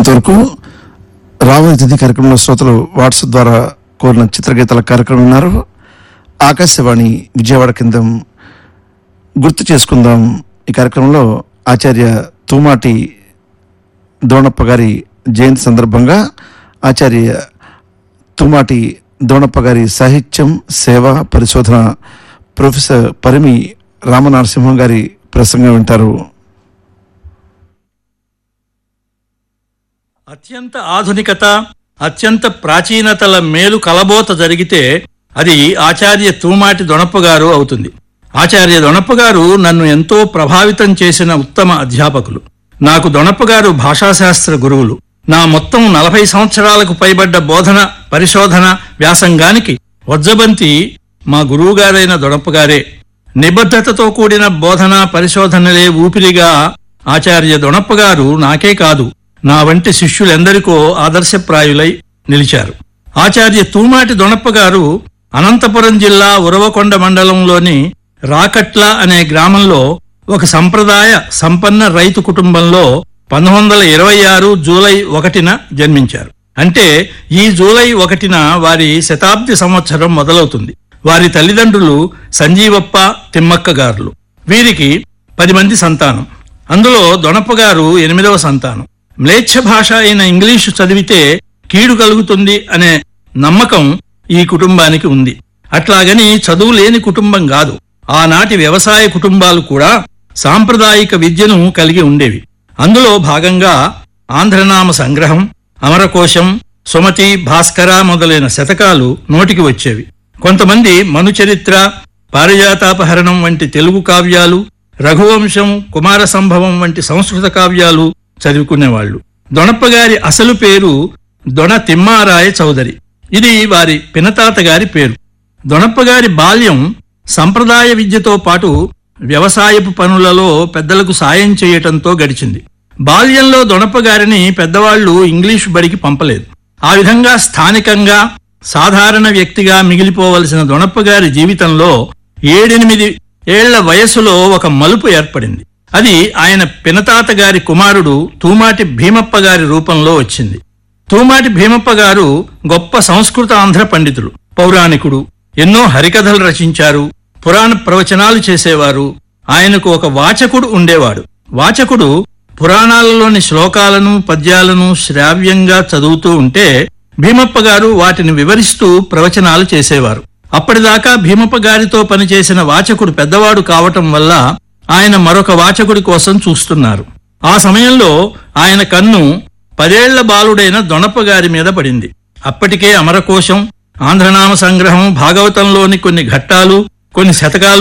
ఇంతవరకు రాబోయే తిథి కార్యక్రమంలో శ్రోతలు వాట్సాప్ ద్వారా కోరిన చిత్రగీతాల కార్యక్రమం ఉన్నారు ఆకాశవాణి విజయవాడ కేంద్రం గుర్తు చేసుకుందాం ఈ కార్యక్రమంలో ఆచార్య తూమాటి దోణప్ప గారి జయంతి సందర్భంగా ఆచార్య తుమాటి దోణప్ప గారి సాహిత్యం సేవ పరిశోధన ప్రొఫెసర్ పరిమి రామనరసింహం గారి ప్రసంగం వింటారు అత్యంత ఆధునికత అత్యంత ప్రాచీనతల మేలు కలబోత జరిగితే అది ఆచార్య తూమాటి దొణప్ప గారు అవుతుంది ఆచార్య దొణప్ప గారు నన్ను ఎంతో ప్రభావితం చేసిన ఉత్తమ అధ్యాపకులు నాకు దొణప్ప గారు భాషాశాస్త్ర గురువులు నా మొత్తం నలభై సంవత్సరాలకు పైబడ్డ బోధన పరిశోధన వ్యాసంగానికి వజ్జబంతి మా గురువుగారైన దొణప్ప గారే నిబద్ధతతో కూడిన బోధన పరిశోధనలే ఊపిరిగా ఆచార్య దొణప్ప గారు నాకే కాదు నా వంటి శిష్యులెందరికో ఆదర్శప్రాయులై నిలిచారు ఆచార్య తూమాటి దొణప్ప గారు అనంతపురం జిల్లా ఉరవకొండ మండలంలోని రాకట్ల అనే గ్రామంలో ఒక సంప్రదాయ సంపన్న రైతు కుటుంబంలో పంతొమ్మిది వందల ఇరవై ఆరు జూలై ఒకటిన జన్మించారు అంటే ఈ జూలై ఒకటిన వారి శతాబ్ది సంవత్సరం మొదలవుతుంది వారి తల్లిదండ్రులు సంజీవప్ప తిమ్మక్క గారులు వీరికి పది మంది సంతానం అందులో దొణప్ప గారు ఎనిమిదవ సంతానం మ్లేచ్ఛ భాష అయిన ఇంగ్లీషు చదివితే కీడు కలుగుతుంది అనే నమ్మకం ఈ కుటుంబానికి ఉంది అట్లాగని చదువు లేని కుటుంబం కాదు ఆనాటి వ్యవసాయ కుటుంబాలు కూడా సాంప్రదాయిక విద్యను కలిగి ఉండేవి అందులో భాగంగా ఆంధ్రనామ సంగ్రహం అమరకోశం సుమతి భాస్కర మొదలైన శతకాలు నోటికి వచ్చేవి కొంతమంది మనుచరిత్ర పారిజాతాపహరణం వంటి తెలుగు కావ్యాలు రఘువంశం కుమార సంభవం వంటి సంస్కృత కావ్యాలు చదువుకునేవాళ్లు దొణప్పగారి అసలు పేరు దొణ తిమ్మారాయ చౌదరి ఇది వారి పినతాత గారి పేరు దొణప్పగారి బాల్యం సంప్రదాయ విద్యతో పాటు వ్యవసాయపు పనులలో పెద్దలకు సాయం చేయటంతో గడిచింది బాల్యంలో దొణప్పగారిని పెద్దవాళ్లు ఇంగ్లీషు బడికి పంపలేదు ఆ విధంగా స్థానికంగా సాధారణ వ్యక్తిగా మిగిలిపోవలసిన దొణప్పగారి జీవితంలో ఏడెనిమిది ఏళ్ల వయసులో ఒక మలుపు ఏర్పడింది అది ఆయన పినతాత గారి కుమారుడు తూమాటి భీమప్ప గారి రూపంలో వచ్చింది తూమాటి భీమప్ప గారు గొప్ప సంస్కృత ఆంధ్ర పండితుడు పౌరాణికుడు ఎన్నో హరికథలు రచించారు పురాణ ప్రవచనాలు చేసేవారు ఆయనకు ఒక వాచకుడు ఉండేవాడు వాచకుడు పురాణాలలోని శ్లోకాలను పద్యాలను శ్రావ్యంగా చదువుతూ ఉంటే భీమప్ప గారు వాటిని వివరిస్తూ ప్రవచనాలు చేసేవారు అప్పటిదాకా భీమప్ప గారితో పనిచేసిన వాచకుడు పెద్దవాడు కావటం వల్ల ఆయన మరొక వాచకుడి కోసం చూస్తున్నారు ఆ సమయంలో ఆయన కన్ను పదేళ్ల బాలుడైన దొణప్ప గారి మీద పడింది అప్పటికే అమరకోశం ఆంధ్రనామ సంగ్రహం భాగవతంలోని కొన్ని ఘట్టాలు కొన్ని శతకాలు